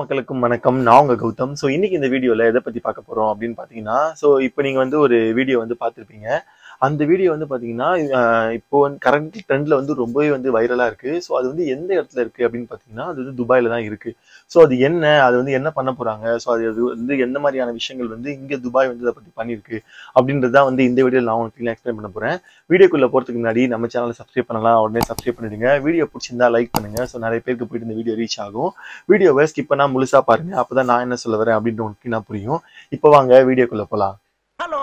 மக்களுக்கும் வணக்கம் நான் உங்க கௌதம் ஸோ இன்னைக்கு இந்த வீடியோல எதை பத்தி பார்க்க போறோம் அப்படின்னு பாத்தீங்கன்னா ஸோ இப்போ நீங்க வந்து ஒரு வீடியோ வந்து பார்த்திருப்பீங்க அந்த வீடியோ வந்து பாத்தீங்கன்னா அஹ், இப்போ வந்து கரண்ட் ட்ரெண்ட்ல வந்து ரொம்பவே வந்து வைரலா இருக்கு ஸோ அது வந்து எந்த இடத்துல இருக்கு அப்படின்னு பாத்தீங்கன்னா அது வந்து துபாயில தான் இருக்கு ஸோ அது என்ன அது வந்து என்ன பண்ண போறாங்க ஸோ அது அது வந்து எந்த மாதிரியான விஷயங்கள் வந்து இங்க துபாய் வந்து அதை பத்தி பண்ணிருக்கு அப்படின்றத வந்து இந்த வீடியோவில் நான் உங்களுக்கு எக்ஸ்பிளைன் பண்ண போறேன் வீடியோக்குள்ள போறதுக்கு முன்னாடி நம்ம சேனலை சப்ஸ்கிரைப் பண்ணலாம் உடனே சப்ஸ்கிரைப் பண்ணிடுங்க வீடியோ பிடிச்சிருந்தா லைக் பண்ணுங்க ஸோ நிறைய பேருக்கு போயிட்டு இந்த வீடியோ ரீச் ஆகும் வீடியோவை ஸ்கிப் பண்ணா முழுசா பாருங்க அப்பதான் நான் என்ன சொல்ல வரேன் அப்படின்னு உங்களுக்கு நான் புரியும் இப்போ வாங்க வீடியோக்குள்ள போலாம் ஹலோ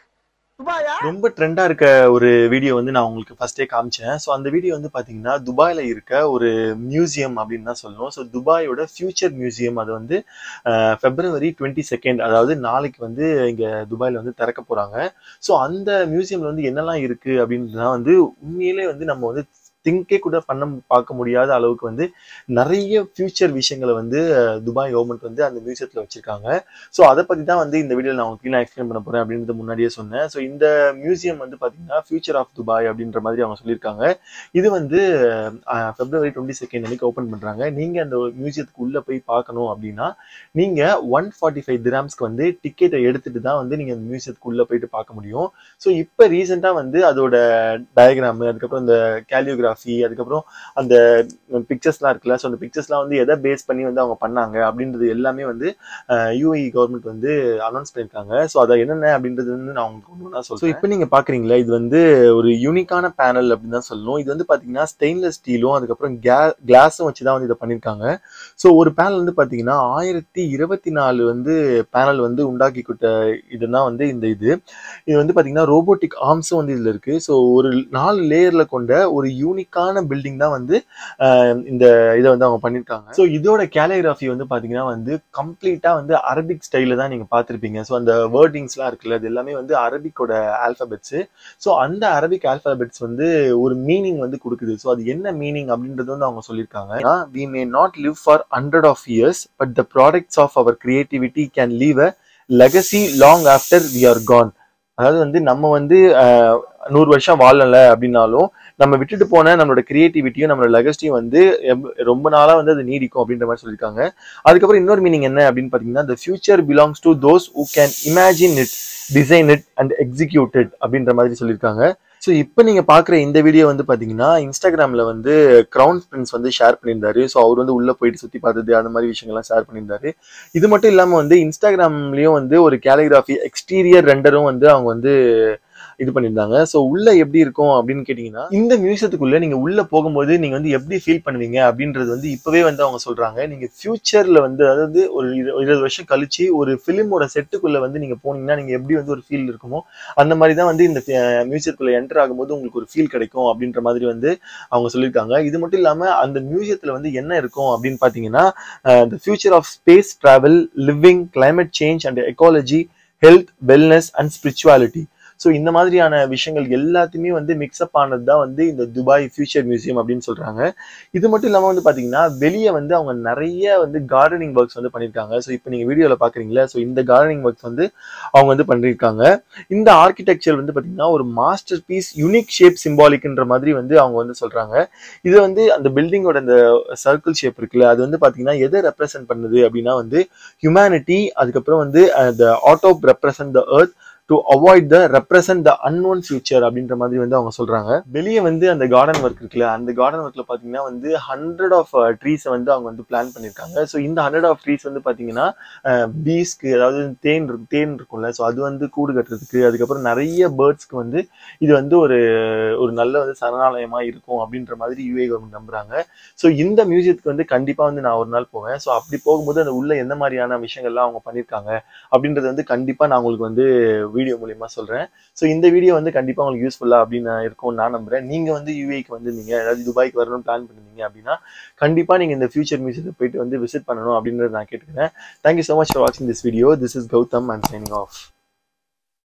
துபாயா ரொம்ப ட்ரெண்டா இருக்க ஒரு வீடியோ வந்து நான் உங்களுக்கு ஃபர்ஸ்டே காமிச்சேன் ஸோ அந்த வீடியோ வந்து பாத்தீங்கன்னா துபாயில இருக்க ஒரு மியூசியம் அப்படின்னு தான் சொல்லணும் ஸோ துபாயோட ஃபியூச்சர் மியூசியம் அது வந்து பிப்ரவரி டுவெண்ட்டி செகண்ட் அதாவது நாளைக்கு வந்து இங்க துபாயில வந்து திறக்க போறாங்க ஸோ அந்த மியூசியம்ல வந்து என்னெல்லாம் இருக்கு அப்படின்றதுலாம் வந்து உண்மையிலே வந்து நம்ம வந்து திங்கே கூட பண்ண பார்க்க முடியாத அளவுக்கு வந்து நிறைய ஃபியூச்சர் விஷயங்களை வந்து அஹ், துபாய் கவர்மெண்ட் வந்து அந்த மியூசியத்தில் வச்சிருக்காங்க ஸோ அதை பற்றி தான் வந்து இந்த வீடியோவில் நான் உங்களுக்கு நான் எக்ஸ்பிளைன் பண்ண போகிறேன் அப்படின்றது முன்னாடியே சொன்னேன் ஸோ இந்த மியூசியம் வந்து பார்த்தீங்கன்னா ஃபியூச்சர் ஆஃப் துபாய் அப்படின்ற மாதிரி அவங்க சொல்லியிருக்காங்க இது வந்து பிப்ரவரி டுவெண்ட்டி செகண்ட் அன்னைக்கு ஓப்பன் பண்ணுறாங்க நீங்கள் அந்த மியூசியத்துக்கு உள்ளே போய் பார்க்கணும் அப்படின்னா நீங்கள் ஒன் ஃபார்ட்டி ஃபைவ் திராம்ஸ்க்கு வந்து டிக்கெட்டை எடுத்துட்டு தான் வந்து நீங்கள் அந்த மியூசியத்துக்கு உள்ளே போயிட்டு பார்க்க முடியும் ஸோ இப்போ ரீசெண்டாக வந்து அதோட டயக்ராமு அதுக்கப்புறம் இந்த கேலியோகிராஃபி அதுக்கப்புறம் அந்த பிக்சர்ஸ்லாம் இருக்குல்ல ஸோ அந்த பிக்சர்ஸ்லாம் வந்து எதை பேஸ் பண்ணி வந்து அவங்க பண்ணாங்க அப்படின்றது எல்லாமே வந்து யூஏஇ கவர்மெண்ட் வந்து அனௌன்ஸ் பண்ணியிருக்காங்க ஸோ அதை என்னென்ன அப்படின்றது வந்து நான் உங்களுக்கு ஒன்று ஒன்றா சொல்றேன் இப்போ நீங்கள் பார்க்குறீங்களா இது வந்து ஒரு யூனிக்கான பேனல் அப்படின்னு தான் சொல்லணும் இது வந்து பார்த்தீங்கன்னா ஸ்டெயின்லெஸ் ஸ்டீலும் அதுக்கப்புறம் கே கிளாஸும் வச்சு தான் வந்து இதை பண்ணியிருக்காங்க ஸோ ஒரு பேனல் வந்து பார்த்தீங்கன்னா ஆயிரத்தி இருபத்தி நாலு வந்து பேனல் வந்து உண்டாக்கி கொடுத்த இதுதான் வந்து இந்த இது இது வந்து பார்த்தீங்கன்னா ரோபோட்டிக் ஆர்ம்ஸும் வந்து இதில் இருக்குது ஸோ ஒரு நாலு லேயரில் கொண்ட ஒரு யூனிக்கான பில்டிங் தான் வந்து ஆஹ், இந்த இதை வந்து அவங்க பண்ணியிருக்காங்க ஸோ இதோட கேலிகிராஃபி வந்து பார்த்தீங்கன்னா வந்து கம்ப்ளீட்டாக வந்து அரபிக் ஸ்டைலில் தான் நீங்கள் பார்த்துருப்பீங்க ஸோ அந்த வேர்டிங்ஸ்லாம் இருக்குல்ல அது எல்லாமே வந்து அரபிக்கோட ஆல்ஃபபெட்ஸு ஸோ அந்த அரபிக் ஆல்ஃபபெட்ஸ் வந்து ஒரு மீனிங் வந்து கொடுக்குது ஸோ அது என்ன மீனிங் அப்படின்றது வந்து அவங்க சொல்லியிருக்காங்க we may not live for hundred of years but the products of our creativity can leave a legacy long after we are gone அதாவது வந்து நம்ம வந்து ஆஹ், நூறு வருஷம் வாழல அப்படின்னாலும் நம்ம விட்டுட்டு போன நம்மளோட கிரியேட்டிவிட்டியும் நம்மளோட லெகசியும் வந்து எம்- ரொம்ப நாளா வந்து அது நீடிக்கும் அப்படின்ற மாதிரி சொல்லியிருக்காங்க அதுக்கப்புறம் இன்னொரு மீனிங் என்ன அப்படின்னு பார்த்தீங்கன்னா the future belongs to those who can imagine it design it and execute it அப்படின்ற மாதிரி சொல்லியிருக்காங்க ஸோ இப்போ நீங்கள் பார்க்குற இந்த வீடியோ வந்து பார்த்தீங்கன்னா இன்ஸ்டாகிராமில் வந்து க்ரௌன் பிரின்ஸ் வந்து ஷேர் பண்ணியிருந்தாரு ஸோ அவர் வந்து உள்ளே போயிட்டு சுற்றி பார்த்தது அந்த மாதிரி விஷயங்கள்லாம் ஷேர் பண்ணியிருந்தாரு இது மட்டும் இல்லாமல் வந்து இன்ஸ்டாகிராம்லேயும் வந்து ஒரு கேலிகிராஃபி எக்ஸ்டீரியர் ரெண்டரும் வந்து அவங்க வந்து இது பண்ணியிருந்தாங்க ஸோ உள்ள எப்படி இருக்கும் அப்படின்னு கேட்டிங்கன்னா இந்த மியூசியத்துக்குள்ள நீங்கள் உள்ள போகும்போது நீங்கள் வந்து எப்படி ஃபீல் பண்ணுவீங்க அப்படின்றது வந்து இப்போவே வந்து அவங்க சொல்கிறாங்க நீங்கள் ஃபியூச்சரில் வந்து அதாவது ஒரு இரு- இருபது வருஷம் கழிச்சு ஒரு ஃபிலிமோட செட்டுக்குள்ள வந்து நீங்கள் போனீங்கன்னா நீங்கள் எப்படி வந்து ஒரு ஃபீல் இருக்குமோ அந்த மாதிரி தான் வந்து இந்த மியூசியத்துக்குள்ள என்டர் ஆகும்போது உங்களுக்கு ஒரு ஃபீல் கிடைக்கும் அப்படின்ற மாதிரி வந்து அவங்க சொல்லியிருக்காங்க இது மட்டும் இல்லாமல் அந்த மியூசியத்தில் வந்து என்ன இருக்கும் அப்படின்னு பார்த்தீங்கன்னா the future of space travel living climate change and ecology health wellness and spirituality so இந்த மாதிரியான விஷயங்கள் எல்லாத்தையுமே வந்து மிக்ஸ்அப் ஆனது தான் வந்து இந்த துபாய் ஃபியூச்சர் மியூசியம் அப்படின்னு சொல்றாங்க இது மட்டும் இல்லாமல் வந்து பார்த்தீங்கன்னா வெளியே வந்து அவங்க நிறைய வந்து கார்டனிங் ஒர்க்ஸ் வந்து பண்ணியிருக்காங்க ஸோ இப்போ நீங்கள் வீடியோவில் பார்க்குறீங்களா ஸோ இந்த கார்டனிங் ஒர்க்ஸ் வந்து அவங்க வந்து பண்ணியிருக்காங்க இந்த ஆர்கிடெக்சர் வந்து பார்த்தீங்கன்னா ஒரு மாஸ்டர் பீஸ் யூனிக் ஷேப் சிம்பாலிக்ன்ற மாதிரி வந்து அவங்க வந்து சொல்றாங்க இது வந்து அந்த பில்டிங்கோட அந்த சர்க்கிள் ஷேப் இருக்குல்ல அது வந்து பார்த்தீங்கன்னா எதை ரெப்ரசென்ட் பண்ணுது அப்படின்னா வந்து ஹியூமனிட்டி அதுக்கப்புறம் வந்து the auto represent the earth to avoid the represent the unknown future அப்படின்ற மாதிரி வந்து அவங்க சொல்றாங்க வெளியே வந்து அந்த கார்டன் ஒர்க் இருக்குல்ல அந்த கார்டன் ஒர்க்ல பாத்தீங்கன்னா வந்து ஹண்ட்ரட் ஆஃப் ட்ரீஸை வந்து அவங்க வந்து பிளான் பண்ணியிருக்காங்க ஸோ இந்த ஹண்ட்ரட் ஆஃப் ட்ரீஸ் வந்து பாத்தீங்கன்னா பீஸ்க்கு அதாவது தேன் இருக்கு தேன் இருக்கும்ல ஸோ அது வந்து கூடு கட்டுறதுக்கு அதுக்கப்புறம் நிறைய பேர்ட்ஸ்க்கு வந்து இது வந்து ஒரு ஒரு நல்ல வந்து சரணாலயமா இருக்கும் அப்படின்ற மாதிரி யூஏ கவர்மெண்ட் நம்புறாங்க ஸோ இந்த மியூசியத்துக்கு வந்து கண்டிப்பா வந்து நான் ஒரு நாள் போவேன் ஸோ அப்படி போகும்போது அந்த உள்ள எந்த மாதிரியான விஷயங்கள்லாம் அவங்க பண்ணியிருக்காங்க அப்படின்றது வந்து கண்டிப்பா நான் உங்களுக்கு வந்து வீடியோ மூலியமா சொல்றேன் ஸோ இந்த வீடியோ வந்து கண்டிப்பா உங்களுக்கு யூஸ்ஃபுல்லா அப்படின்னு இருக்கும்னு நான் நம்புறேன் நீங்க வந்து யூஏக்கு வந்து நீங்க அதாவது துபாய்க்கு வரணும்னு பிளான் பண்ணிருந்தீங்க அப்படின்னா கண்டிப்பா நீங்க இந்த ஃபியூச்சர் மியூசியத்தை போயிட்டு வந்து விசிட் பண்ணணும் அப்படின்றத நான் கேட்டுக்கிறேன் தேங்க்யூ ஸோ மச் ஃபார் வாட்சிங் this video this is Gautham and signing of